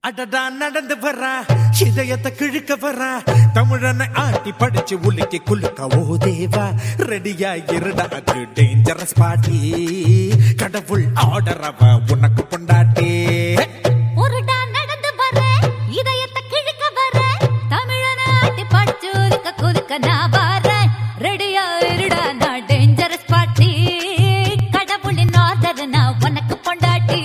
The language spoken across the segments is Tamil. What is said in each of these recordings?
அடடா நடந்து வர்றா இதயத்தை கிழுக்க வர்றா தமிழனை ஆட்டி படிச்சு உலுக்கி குலுக்க ஓ தேவா ரெடியா இருடா அது டேஞ்சரஸ் பாட்டி கடவுள் ஆர்டர் அவ உனக்கு பொண்டாட்டி உருடா நடந்து வர இதயத்தை கிழக்க வர தமிழன ஆட்டி படிச்சு ஒதுக்க குதுக்க நான் வரேன் ரெடியா இருடா நான் டேஞ்சரஸ் பாட்டி கடவுளின் ஆர்டர் நான் உனக்கு பொண்டாட்டி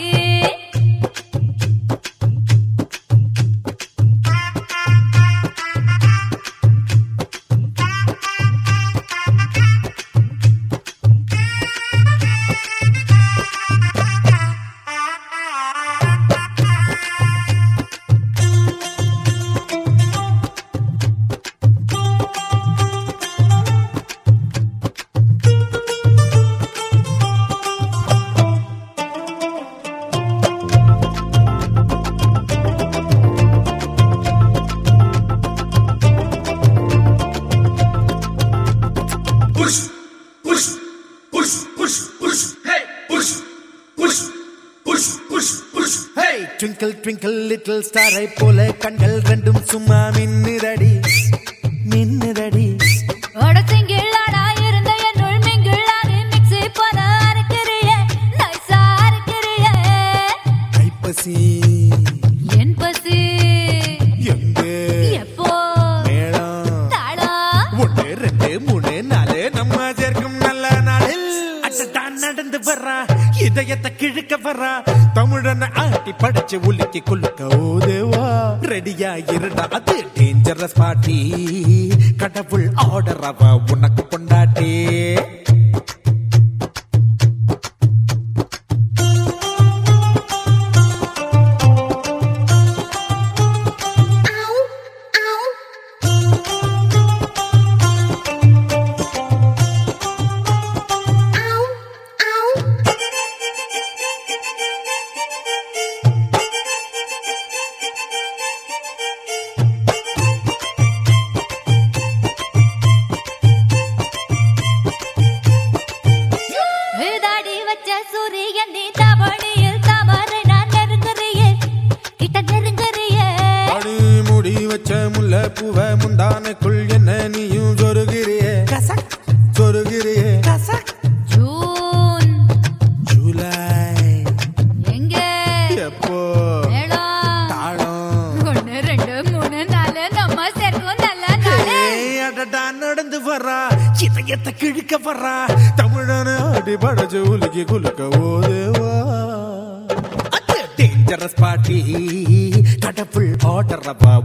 push, push, push, push, push, hey, push, push, push, push, push, hey. Twinkle twinkle little ஸ்டாரை போல கண்கள் ரெண்டும் சும்மா மின்னுதடி மின்னுதடி ஒடசிங்கிள்ளாடா இருந்த என்னுள் மிங்கிள்ளானே மிக்ஸி போல அரைக்கிறியே நைஸா அரைக்கிறியே ஐப்பசி என் பசி எங்கே எப்போ மேளம் தாளம் ஒன்று ரெண்டு மூணு நாலு நம்ம சேர்க்கும் நல்ல நாளில் அட்டதான் நடந்து வர்றா இதயத்தை கிழக்க வர்றா தமிழனை ஆட்டி படிச்சு உலுக்கி குலுக்க ஓதேவா ரெடியா இருடா அது டேஞ்சரஸ் பாட்டி கடவுள் ஆர்டர் அவ உனக்கு பொண்டாட்டி விதாடி வச்ச சூரியன் நீ தவணியில் தவறை நான் நெருங்குறியே கிட்ட நெருங்குறியே அடி முடி வச்ச முல்லை பூவ முந்தானைக்குள் என்ன நீயும் சொருகிறியே சொருகிறியே ஜூன் ஜூலை எங்கே எப்போ மேளம் தாளம் ஒண்ணு ரெண்டு மூணு நாலு நம்ம சேர்க்கும் நல்ல நாளு ஏய், அடடா நடந்து வர்றா இதயத்தை கிழிக்க வர்றா தமிழன அடி படச்சு உலுக்கி குலுக்க ஓதேவா டேஞ்சரஸ் பாட்டி கடவுள் ஆர்டர் அவ